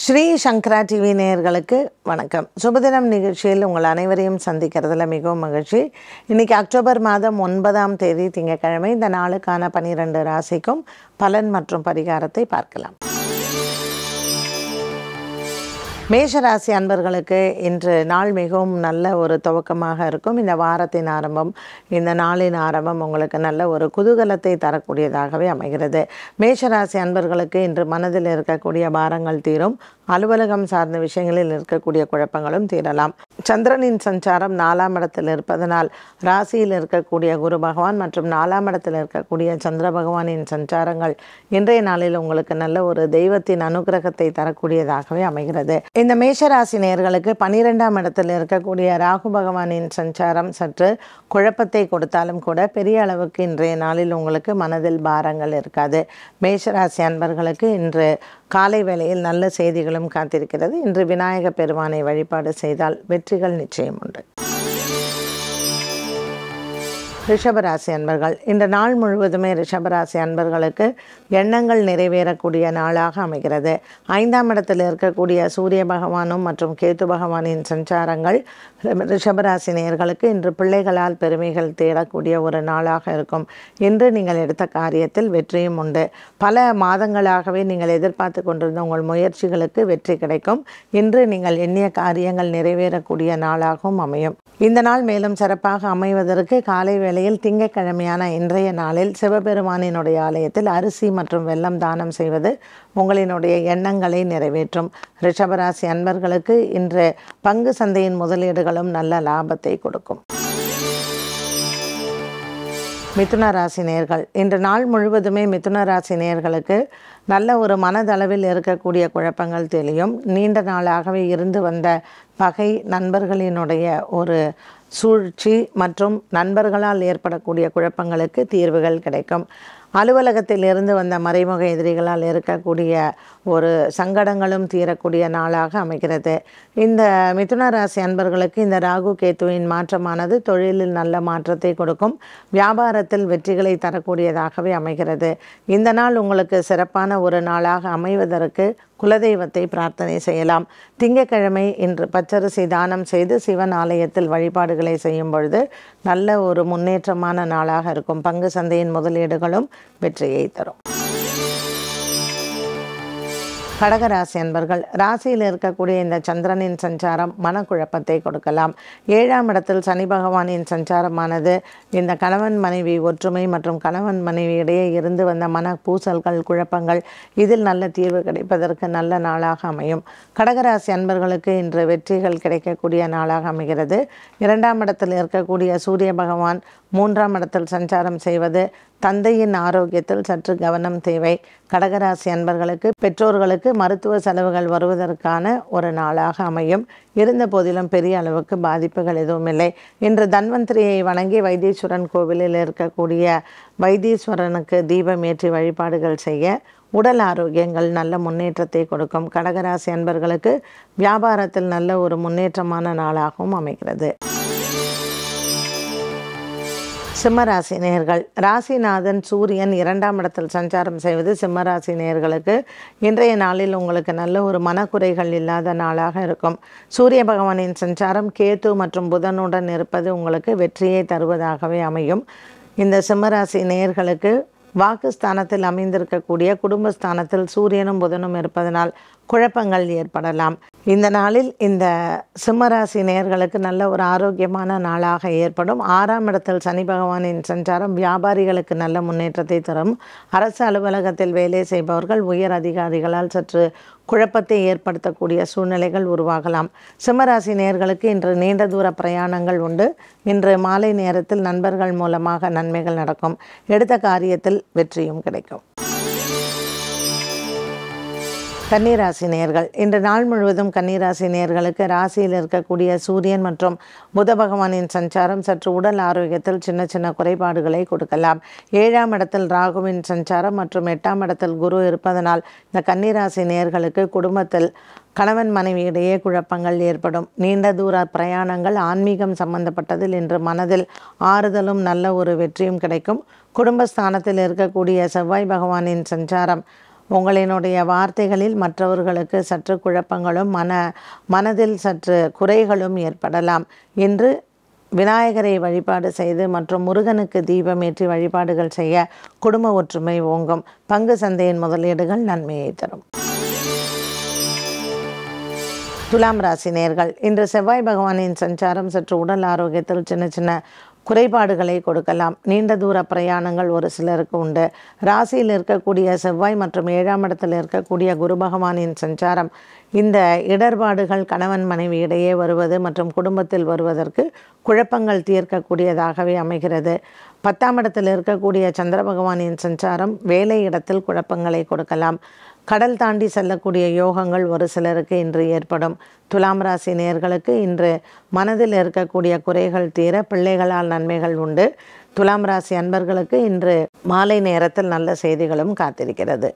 ஸ்ரீ சங்கரா TV நேயர்களுக்கு வணக்கம் சுபதினம் நிகழ்ச்சியில் உங்கள் அனைவரையும் சந்திக்கிறதுல மிகவும் மகிழ்ச்சி இன்னைக்கு அக்டோபர் மாதம் ஒன்பதாம் தேதி திங்கட்கிழமை இந்த நாளுக்கான பனிரெண்டு ராசிக்கும் பலன் மற்றும் பரிகாரத்தை பார்க்கலாம் மேஷராசி அன்பர்களுக்கு இன்று நாள் மிகவும் நல்ல ஒரு துவக்கமாக இருக்கும் இந்த வாரத்தின் ஆரம்பம் இந்த நாளின் ஆரம்பம் உங்களுக்கு நல்ல ஒரு குதூகலத்தை தரக்கூடியதாகவே அமைகிறது மேஷராசி அன்பர்களுக்கு இன்று மனதில் இருக்கக்கூடிய பாரங்கள் தீரும் அலுவலகம் சார்ந்த விஷயங்களில் இருக்கக்கூடிய குழப்பங்களும் தீரலாம் சந்திரனின் சஞ்சாரம் நாலாம் இடத்தில் இருப்பதனால் ராசியில் இருக்கக்கூடிய குரு பகவான் மற்றும் நாலாம் இடத்தில் இருக்கக்கூடிய சந்திர பகவானின் சஞ்சாரங்கள் இன்றைய நாளில் உங்களுக்கு நல்ல ஒரு தெய்வத்தின் அனுகிரகத்தை தரக்கூடியதாகவே அமைகிறது இந்த மேஷராசி நேயர்களுக்கு பனிரெண்டாம் இடத்தில் இருக்கக்கூடிய ராகு பகவானின் சஞ்சாரம் சற்று குழப்பத்தை கொடுத்தாலும் கூட பெரிய அளவுக்கு இன்றைய நாளில் உங்களுக்கு மனதில் பாரங்கள் இருக்காது மேஷராசி அன்பர்களுக்கு இன்று காலை வேளையில் நல்ல செய்திகளும் காத்திருக்கிறது இன்று விநாயக பெருமானை வழிபாடு செய்தால் வெற்றிகள் நிச்சயம் உண்டு ரிஷபராசி அன்பர்கள் இந்த நாள் முழுவதுமே ரிஷபராசி அன்பர்களுக்கு எண்ணங்கள் நிறைவேறக்கூடிய நாளாக அமைகிறது ஐந்தாம் இடத்தில் இருக்கக்கூடிய சூரிய பகவானும் மற்றும் கேத்து பகவானின் சஞ்சாரங்கள் ரிஷபராசி நேயர்களுக்கு இன்று பிள்ளைகளால் பெருமைகள் தேடக்கூடிய ஒரு நாளாக இருக்கும் இன்று நீங்கள் எடுத்த காரியத்தில் வெற்றியும் உண்டு பல மாதங்களாகவே நீங்கள் எதிர்பார்த்து கொண்டிருந்த உங்கள் முயற்சிகளுக்கு வெற்றி கிடைக்கும் இன்று நீங்கள் எண்ணிய காரியங்கள் நிறைவேறக்கூடிய நாளாகவும் அமையும் இந்த நாள் மேலும் சிறப்பாக அமைவதற்கு காலை வேளையில் திங்கட்கிழமையான இன்றைய நாளில் சிவபெருமானினுடைய ஆலயத்தில் அரிசி மற்றும் வெல்லம் தானம் செய்வது உங்களினுடைய எண்ணங்களை நிறைவேற்றும் ரிஷபராசி அன்பர்களுக்கு இன்று பங்கு சந்தையின் முதலீடுகளும் நல்ல லாபத்தை கொடுக்கும் மிதுன ராசி நேர்கள் இன்று நாள் முழுவதுமே மிதுன ராசி நேர்களுக்கு நல்ல ஒரு மனதளவில் இருக்கக்கூடிய குழப்பங்கள் தெளியும் நீண்ட நாளாகவே இருந்து வந்த பகை நண்பர்களினுடைய ஒரு சூழ்ச்சி மற்றும் நண்பர்களால் ஏற்படக்கூடிய குழப்பங்களுக்கு தீர்வுகள் கிடைக்கும் அலுவலகத்தில் இருந்து வந்த மறைமுக எதிரிகளால் இருக்கக்கூடிய ஒரு சங்கடங்களும் தீரக்கூடிய நாளாக அமைகிறது இந்த மிதுன ராசி அன்பர்களுக்கு இந்த ராகு கேத்துவின் மாற்றமானது தொழிலில் நல்ல மாற்றத்தை கொடுக்கும் வியாபாரத்தில் வெற்றிகளை தரக்கூடியதாகவே அமைகிறது இந்த நாள் உங்களுக்கு சிறப்பான ஒரு நாளாக அமைவதற்கு குலதெய்வத்தை பிரார்த்தனை செய்யலாம் திங்கக்கிழமை இன்று பச்சரிசி தானம் செய்து சிவன் ஆலயத்தில் வழிபாடுகளை செய்யும் பொழுது நல்ல ஒரு முன்னேற்றமான நாளாக இருக்கும் பங்கு சந்தையின் முதலீடுகளும் வெற்றியை தரும் கடகராசி அன்பர்கள் ராசியில் இருக்கக்கூடிய இந்த சந்திரனின் சஞ்சாரம் மனக்குழப்பத்தை கொடுக்கலாம் ஏழாம் இடத்தில் சனி பகவானின் சஞ்சாரமானது இந்த கணவன் மனைவி ஒற்றுமை மற்றும் கணவன் மனைவி இடையே இருந்து வந்த மன பூசல்கள் குழப்பங்கள் இதில் நல்ல தீர்வு கிடைப்பதற்கு நல்ல நாளாக அமையும் கடகராசி அன்பர்களுக்கு இன்று வெற்றிகள் கிடைக்கக்கூடிய நாளாக அமைகிறது இரண்டாம் இடத்தில் இருக்கக்கூடிய சூரிய பகவான் மூன்றாம் இடத்தில் சஞ்சாரம் செய்வது தந்தையின் ஆரோக்கியத்தில் சற்று கவனம் தேவை கடகராசி அன்பர்களுக்கு பெற்றோர்களுக்கு மருத்துவ செலவுகள் வருவதற்கான ஒரு நாளாக அமையும் இருந்த போதிலும் பெரிய அளவுக்கு பாதிப்புகள் எதுவும் இல்லை இன்று தன்வந்திரியை வணங்கி வைத்தீஸ்வரன் கோவிலில் இருக்கக்கூடிய வைத்தீஸ்வரனுக்கு தீபம் ஏற்றி வழிபாடுகள் செய்ய உடல் ஆரோக்கியங்கள் நல்ல முன்னேற்றத்தை கொடுக்கும் கடகராசி அன்பர்களுக்கு வியாபாரத்தில் நல்ல ஒரு முன்னேற்றமான நாளாகவும் அமைகிறது சிம்மராசி நேர்கள் ராசிநாதன் சூரியன் இரண்டாம் இடத்தில் சஞ்சாரம் செய்வது சிம்மராசி நேர்களுக்கு இன்றைய நாளில் உங்களுக்கு நல்ல ஒரு மனக்குறைகள் இல்லாத நாளாக இருக்கும் சூரிய பகவானின் சஞ்சாரம் கேத்து மற்றும் புதனுடன் இருப்பது உங்களுக்கு வெற்றியை தருவதாகவே அமையும் இந்த சிம்மராசி நேர்களுக்கு வாக்குஸ்தானத்தில் அமைந்திருக்கக்கூடிய குடும்பஸ்தானத்தில் சூரியனும் புதனும் இருப்பதனால் குழப்பங்கள் ஏற்படலாம் இந்த நாளில் இந்த சிம்மராசி நேர்களுக்கு நல்ல ஒரு ஆரோக்கியமான நாளாக ஏற்படும் ஆறாம் இடத்தில் சனி பகவானின் சஞ்சாரம் வியாபாரிகளுக்கு நல்ல முன்னேற்றத்தை தரும் அரசு அலுவலகத்தில் வேலை செய்பவர்கள் உயர் அதிகாரிகளால் சற்று குழப்பத்தை ஏற்படுத்தக்கூடிய சூழ்நிலைகள் உருவாகலாம் சிம்மராசி நேர்களுக்கு இன்று நீண்ட தூர பிரயாணங்கள் உண்டு இன்று மாலை நேரத்தில் நண்பர்கள் மூலமாக நன்மைகள் நடக்கும் எடுத்த காரியத்தில் வெற்றியும் கிடைக்கும் கன்னிராசி நேர்கள் இன்று நாள் முழுவதும் கன்னிராசி நேர்களுக்கு ராசியில் இருக்கக்கூடிய சூரியன் மற்றும் புத பகவானின் சஞ்சாரம் சற்று உடல் ஆரோக்கியத்தில் சின்ன சின்ன குறைபாடுகளை கொடுக்கலாம் ஏழாம் இடத்தில் ராகுவின் சஞ்சாரம் மற்றும் எட்டாம் இடத்தில் குரு இருப்பதனால் இந்த கன்னிராசி நேர்களுக்கு குடும்பத்தில் கணவன் மனைவியிடையே குழப்பங்கள் ஏற்படும் நீண்ட தூர பிரயாணங்கள் ஆன்மீகம் சம்பந்தப்பட்டதில் இன்று மனதில் ஆறுதலும் நல்ல ஒரு வெற்றியும் கிடைக்கும் குடும்பஸ்தானத்தில் இருக்கக்கூடிய செவ்வாய் பகவானின் சஞ்சாரம் உங்களினுடைய வார்த்தைகளில் மற்றவர்களுக்கு சற்று குழப்பங்களும் மன மனதில் சற்று குறைகளும் ஏற்படலாம் இன்று விநாயகரை வழிபாடு செய்து மற்றும் முருகனுக்கு தீபமேற்றி வழிபாடுகள் செய்ய குடும்ப ஒற்றுமை ஓங்கும் பங்கு சந்தையின் முதலீடுகள் நன்மையை தரும் துலாம் ராசி நேர்கள் இன்று செவ்வாய் பகவானின் சஞ்சாரம் சற்று உடல் ஆரோக்கியத்தில் சின்ன சின்ன குறைபாடுகளை கொடுக்கலாம் நீண்ட தூர பிரயாணங்கள் ஒரு சிலருக்கு உண்டு ராசியில் இருக்கக்கூடிய செவ்வாய் மற்றும் ஏழாம் இடத்தில் இருக்கக்கூடிய குரு பகவானின் சஞ்சாரம் இந்த இடர்பாடுகள் கணவன் மனைவி இடையே வருவது மற்றும் குடும்பத்தில் வருவதற்கு குழப்பங்கள் தீர்க்கக்கூடியதாகவே அமைகிறது பத்தாம் இடத்தில் இருக்கக்கூடிய சந்திர பகவானின் சஞ்சாரம் வேலை இடத்தில் குழப்பங்களை கொடுக்கலாம் கடல் தாண்டி செல்லக்கூடிய யோகங்கள் ஒரு சிலருக்கு இன்று ஏற்படும் துலாம் ராசி நேர்களுக்கு இன்று மனதில் இருக்கக்கூடிய குறைகள் தீர பிள்ளைகளால் நன்மைகள் உண்டு துலாம் ராசி அன்பர்களுக்கு இன்று மாலை நேரத்தில் நல்ல செய்திகளும் காத்திருக்கிறது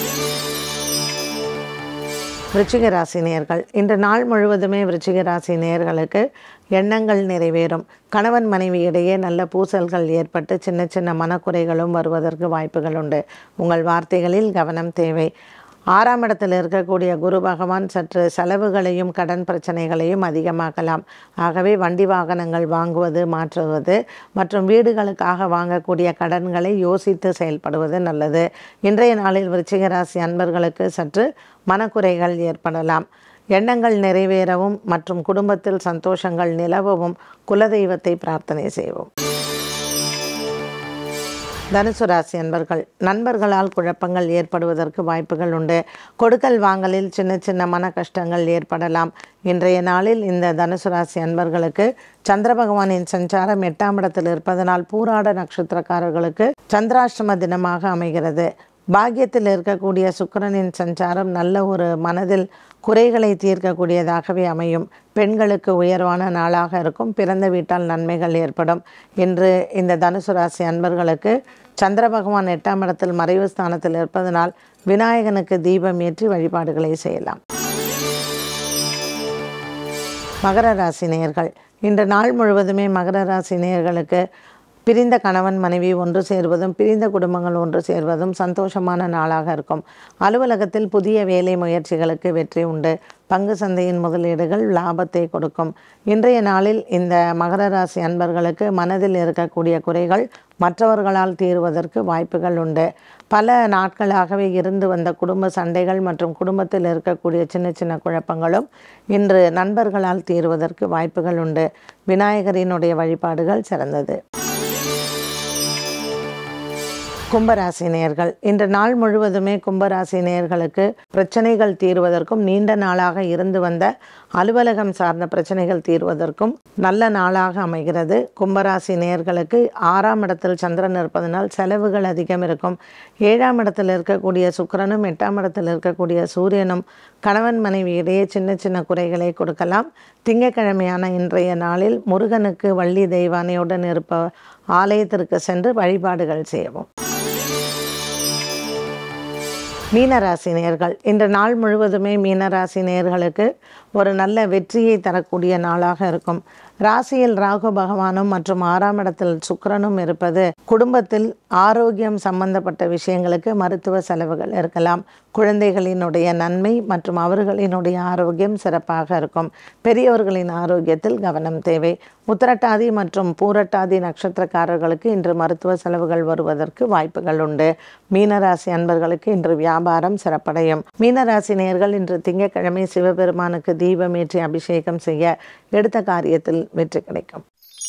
விருச்சிக ராசி நேர்கள் இன்று நாள் முழுவதுமே விருச்சிக ராசி நேர்களுக்கு எண்ணங்கள் நிறைவேறும் கணவன் மனைவி இடையே நல்ல பூசல்கள் ஏற்பட்டு சின்ன சின்ன மனக்குறைகளும் வருவதற்கு வாய்ப்புகள் உண்டு உங்கள் வார்த்தைகளில் கவனம் தேவை ஆறாம் இடத்தில் இருக்கக்கூடிய குரு பகவான் சற்று செலவுகளையும் கடன் பிரச்சனைகளையும் அதிகமாக்கலாம் ஆகவே வண்டி வாகனங்கள் வாங்குவது மாற்றுவது மற்றும் வீடுகளுக்காக வாங்கக்கூடிய கடன்களை யோசித்து செயல்படுவது நல்லது இன்றைய நாளில் விருச்சிக ராசி அன்பர்களுக்கு சற்று மனக்குறைகள் ஏற்படலாம் எண்ணங்கள் நிறைவேறவும் மற்றும் குடும்பத்தில் சந்தோஷங்கள் நிலவவும் குலதெய்வத்தை பிரார்த்தனை செய்வோம் தனுசு ராசி அன்பர்கள் நண்பர்களால் குழப்பங்கள் ஏற்படுவதற்கு வாய்ப்புகள் உண்டு கொடுக்கல் வாங்கலில் சின்ன சின்ன மன கஷ்டங்கள் ஏற்படலாம் இன்றைய நாளில் இந்த தனுசு ராசி அன்பர்களுக்கு சந்திர பகவானின் சஞ்சாரம் எட்டாம் இடத்தில் இருப்பதனால் பூராட நட்சத்திரக்காரர்களுக்கு சந்திராஷ்டம தினமாக அமைகிறது பாக்கியத்தில் இருக்கக்கூடிய சுக்கிரனின் சஞ்சாரம் நல்ல ஒரு மனதில் குறைகளை தீர்க்கக்கூடியதாகவே அமையும் பெண்களுக்கு உயர்வான நாளாக இருக்கும் பிறந்த வீட்டால் நன்மைகள் ஏற்படும் இன்று இந்த தனுசு ராசி அன்பர்களுக்கு சந்திர பகவான் எட்டாம் இடத்தில் மறைவு ஸ்தானத்தில் இருப்பதனால் விநாயகனுக்கு தீபம் ஏற்றி வழிபாடுகளை செய்யலாம் மகர ராசி நேயர்கள் இன்று நாள் முழுவதுமே மகர ராசி நேயர்களுக்கு பிரிந்த கணவன் மனைவி ஒன்று சேர்வதும் பிரிந்த குடும்பங்கள் ஒன்று சேர்வதும் சந்தோஷமான நாளாக இருக்கும் அலுவலகத்தில் புதிய வேலை முயற்சிகளுக்கு வெற்றி உண்டு பங்கு சந்தையின் முதலீடுகள் லாபத்தை கொடுக்கும் இன்றைய நாளில் இந்த மகர ராசி அன்பர்களுக்கு மனதில் இருக்கக்கூடிய குறைகள் மற்றவர்களால் தீர்வதற்கு வாய்ப்புகள் உண்டு பல நாட்களாகவே இருந்து வந்த குடும்ப சண்டைகள் மற்றும் குடும்பத்தில் இருக்கக்கூடிய சின்ன சின்ன குழப்பங்களும் இன்று நண்பர்களால் தீர்வதற்கு வாய்ப்புகள் உண்டு விநாயகரினுடைய வழிபாடுகள் சிறந்தது கும்பராசி நேயர்கள் இன்று நாள் முழுவதுமே கும்பராசி நேயர்களுக்கு பிரச்சனைகள் தீர்வதற்கும் நீண்ட நாளாக இருந்து வந்த அலுவலகம் சார்ந்த பிரச்சனைகள் தீர்வதற்கும் நல்ல நாளாக அமைகிறது கும்பராசி நேயர்களுக்கு ஆறாம் இடத்தில் சந்திரன் இருப்பதனால் செலவுகள் அதிகம் இருக்கும் ஏழாம் இடத்தில் இருக்கக்கூடிய சுக்கிரனும் எட்டாம் இடத்தில் இருக்கக்கூடிய சூரியனும் கணவன் மனைவி இடையே சின்ன சின்ன குறைகளை கொடுக்கலாம் திங்கட்கிழமையான இன்றைய நாளில் முருகனுக்கு வள்ளி தெய்வானையுடன் இருப்ப ஆலயத்திற்கு சென்று வழிபாடுகள் செய்யவும் மீனராசி நேர்கள் இன்று நாள் முழுவதுமே மீனராசி நேர்களுக்கு ஒரு நல்ல வெற்றியை தரக்கூடிய நாளாக இருக்கும் ராசியில் ராகு பகவானும் மற்றும் ஆறாம் இடத்தில் சுக்கிரனும் இருப்பது குடும்பத்தில் ஆரோக்கியம் சம்பந்தப்பட்ட விஷயங்களுக்கு மருத்துவ செலவுகள் இருக்கலாம் குழந்தைகளினுடைய நன்மை மற்றும் அவர்களினுடைய ஆரோக்கியம் சிறப்பாக இருக்கும் பெரியவர்களின் ஆரோக்கியத்தில் கவனம் தேவை உத்திரட்டாதி மற்றும் பூரட்டாதி நட்சத்திரக்காரர்களுக்கு இன்று மருத்துவ செலவுகள் வருவதற்கு வாய்ப்புகள் உண்டு மீனராசி அன்பர்களுக்கு இன்று வியாபாரம் சிறப்படையும் மீனராசி நேயர்கள் இன்று திங்கட்கிழமை சிவபெருமானுக்கு தீபமேற்றி அபிஷேகம் செய்ய எடுத்த காரியத்தில் வெற்றி கிடைக்கும்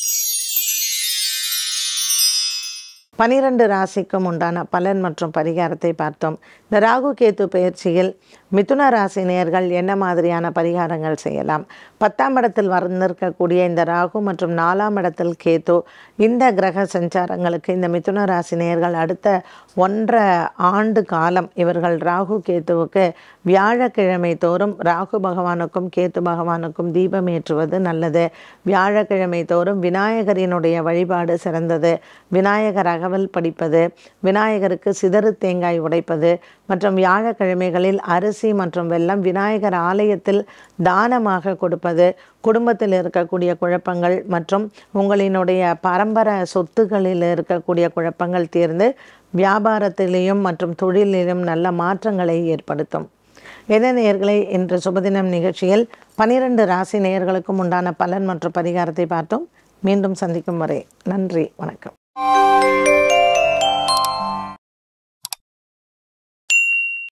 பனிரெண்டு ராசிக்கும் உண்டான பலன் மற்றும் பரிகாரத்தை பார்த்தோம் இந்த ராகு கேத்து பயிற்சியில் மிதுன ராசி நேயர்கள் என்ன மாதிரியான பரிகாரங்கள் செய்யலாம் பத்தாம் இடத்தில் வந்திருக்கக்கூடிய இந்த ராகு மற்றும் நாலாம் இடத்தில் கேத்து இந்த கிரக சஞ்சாரங்களுக்கு இந்த மிதுன ராசி நேயர்கள் அடுத்த ஒன்றரை ஆண்டு காலம் இவர்கள் ராகு கேத்துவுக்கு வியாழக்கிழமை தோறும் ராகு பகவானுக்கும் கேத்து பகவானுக்கும் தீபம் ஏற்றுவது நல்லது வியாழக்கிழமை தோறும் விநாயகரினுடைய வழிபாடு சிறந்தது விநாயகர் அகவல் படிப்பது விநாயகருக்கு சிதறு தேங்காய் உடைப்பது மற்றும் வியாழக்கிழமைகளில் அரிசி மற்றும் வெல்லம் விநாயகர் ஆலயத்தில் தானமாக கொடுப்பது குடும்பத்தில் இருக்கக்கூடிய குழப்பங்கள் மற்றும் உங்களினுடைய பரம்பரை சொத்துகளில் இருக்கக்கூடிய குழப்பங்கள் தீர்ந்து வியாபாரத்திலேயும் மற்றும் தொழிலிலும் நல்ல மாற்றங்களை ஏற்படுத்தும் என்ன நேயர்களை இன்று சுபதினம் நிகழ்ச்சியில் பனிரெண்டு ராசி நேயர்களுக்கும் உண்டான பலன் மற்றும் பரிகாரத்தை பார்த்தோம் மீண்டும் சந்திக்கும் வரை நன்றி வணக்கம்